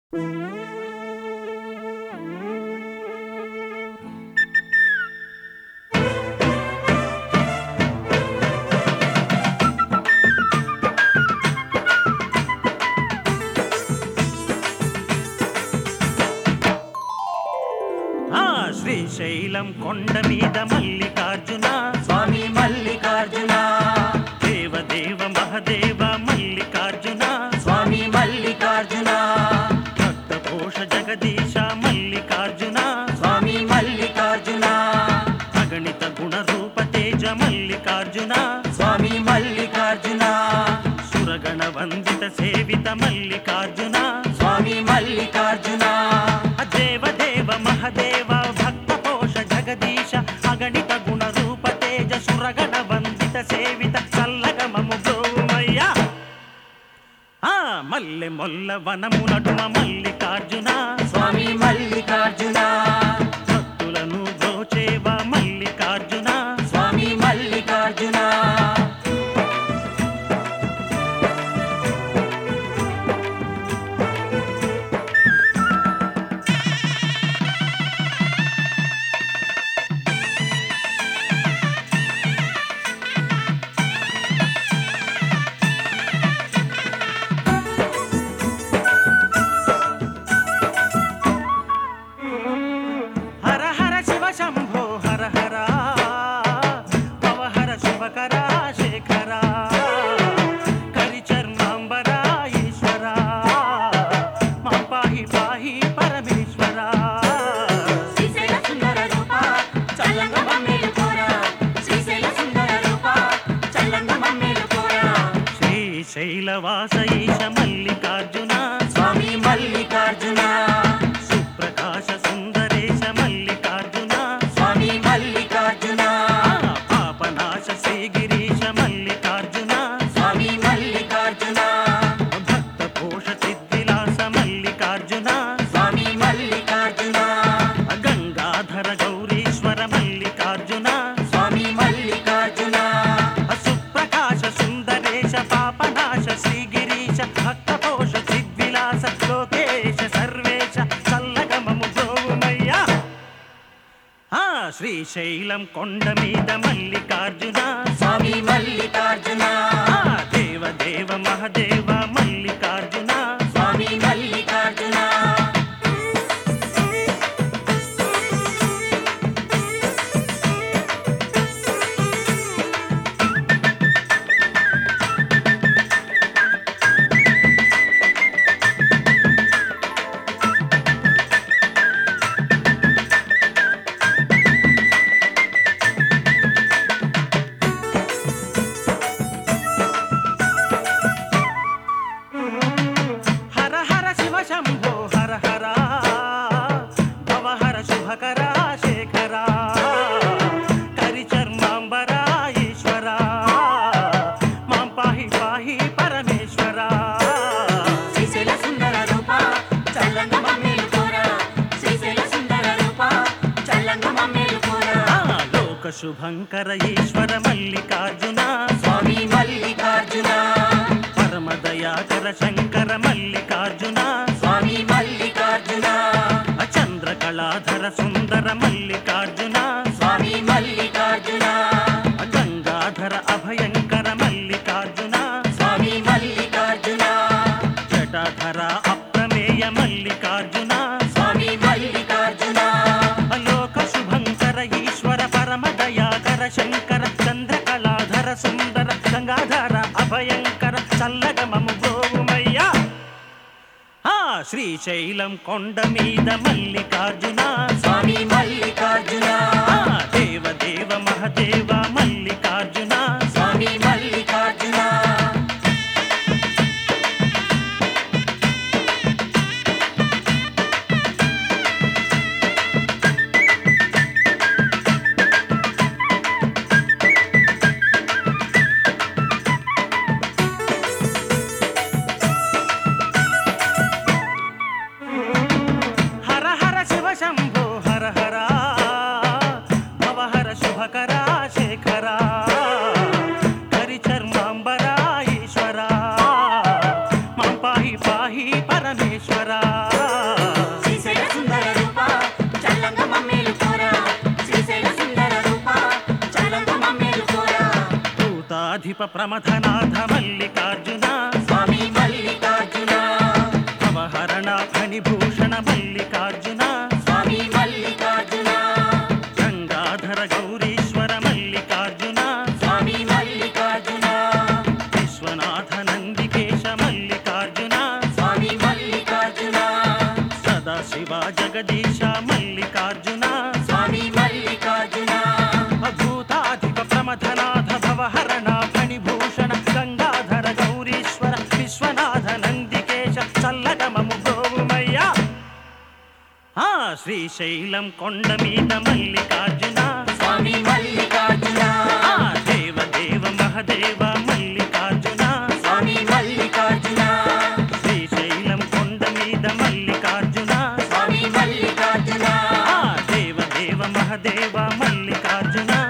శ్రీశైలం కొండ మీద మల్లికార్జున స్వామి మల్లికార్జున దేవదేవ మహదేవ మల్లికార్జున స్వామి మల్లికార్జున భక్త పోష జగదీశ మల్లికార్జున స్వామి మల్లికార్జున అగణిత గుణ రూప తేజ మల్లికార్జున స్వామి మల్లికార్జున సురగణ వందిత సేవిత మల్లికార్జున స్వామి మల్లికార్జున దేవదేవ మహదేవ భక్త పోష జగదీశ అగణిత గుణ రూప తేజ సురగణ వందిత సేవిత చల్లగమము గోమయ్య ఆ మల్లె మొల్ల వనము నడుమ మల్లికార్జున స్వామి మల్లికార్జున భక్తులను బ్రోచేవ మల్లికార్జున స్వామి మల్లికార్జున హర హర శివ శంభో హర హర భవ హర శుభకర శేఖర కరిచర్మాంబర ఈశ్వర మా పాహి పాహి పరమేశ్వర శ్రీశైల సుందర రూప చల్లంగ మమ్మేలు కోరా శ్రీశైల సుందర రూప చల్లంగ మమ్మేలు కోరా శ్రీశైలవాస ఈశ మల్లికార్జున స్వామి మల్లికార్జున సుప్రకాశ సుందరేశ మల్లికార్జున స్వామి మల్లికార్జున ఆ పాపనాశ శ్రీగిరీశ మల్లికార్జున స్వామి మల్లికార్జున భక్త పోష సిద్ధిలాస మల్లికార్జున స్వామి మల్లికార్జున గంగాధర గౌరీశ్వర మల్లికార్జున స్వామి మల్లికార్జున సుప్రకాశ సుందరేశ పాపనాశ శ్రీగిరీశ భక్తపోష సిద్విలాస లోకేశ సర్వేశ చల్లగమము గోవుమయ్య ఆ శ్రీశైలం కొండ మీద మల్లికార్జున స్వామి మల్లికార్జున ఆ దేవదేవ మహదేవ మల్లికార్జున స్వామి మల్లికార్జున హర హర శివ శంభో హర హర భవ హర శుభకర శేఖర కరిచర్మాంబర ఈశ్వర మాం పాహి పాహి పరమేశ్వర శ్రీశైల సుందర రూప చల్లంగ మమ్మేలు కోరా శ్రీశైల సుందర రూప చల్లంగ మమ్మేలు కోరా ఆ లోక శుభంకర ఈశ్వర మల్లికార్జున స్వామి మల్లికార్జున పరమదయాకర శంకర మల్లికార్జున స్వామి మల్లికార్జున చంద్రకళాధర సుందర మల్లికార్జున స్వామి మల్లికార్జున గంగాధర అభయంకర మల్లికార్జున స్వామి మల్లికార్జున జటాధర అప్రమేయ మల్లికార్జున స్వామి మల్లికార్జున అలోక శుభంకర ఈశ్వర పరమ దయాకర శంకర చంద్రకళాధర సుందర గంగాధర అభయంకర చల్లగమము గోవుమయ్య ఆ శ్రీశైలం కొండ మీద మల్లికార్జున స్వామి మల్లికార్జున ఆ దేవదేవ మహదేవ మల్లికార్జున స్వామి మల్లికార్జున హర హర శివ శంభో హర హర భవ హర శుభకర శేఖర మల్లికార్జునేశ్వర శ్రీశైల సుందర రూప చల్లంగ మమ్మేలు కోరా శ్రీశైల సుందర రూప చల్లంగ మమ్మేలు కోరా భూతాధిప ప్రమథనాథ మల్లికార్జున స్వామి మల్లికార్జున అవహరణ ఫణిభూషణ మల్లికార్జున స్వామి మల్లికార్జున గంగాధర గౌరీశ్వర మల్లికార్జున స్వామి మల్లికార్జున విశ్వనాథ నందికేశ మల్లికార్జున స్వామి మల్లికార్జున సదాశివ జగదీశ మల్లికార్జున స్వామి మల్లికార్జున అద్భుతాధిప ప్రమథనాథ భవహరణ ఫణిభూషణ గంగాధర గౌరీశ్వర విశ్వనాథ నందికేశ చల్లగమము గోవుమయ్యా ఆ శ్రీశైలం కొండ మీద మల్లికార్జున స్వామి మల్లికార్జున ఆ దేవ దేవ మహదేవ మల్లికార్జున స్వామి మల్లికార్జున శ్రీశైలం కొండ మీద మల్లికార్జున స్వామి మల్లికార్జున ఆ దేవ దేవ మహదేవ మల్లికార్జున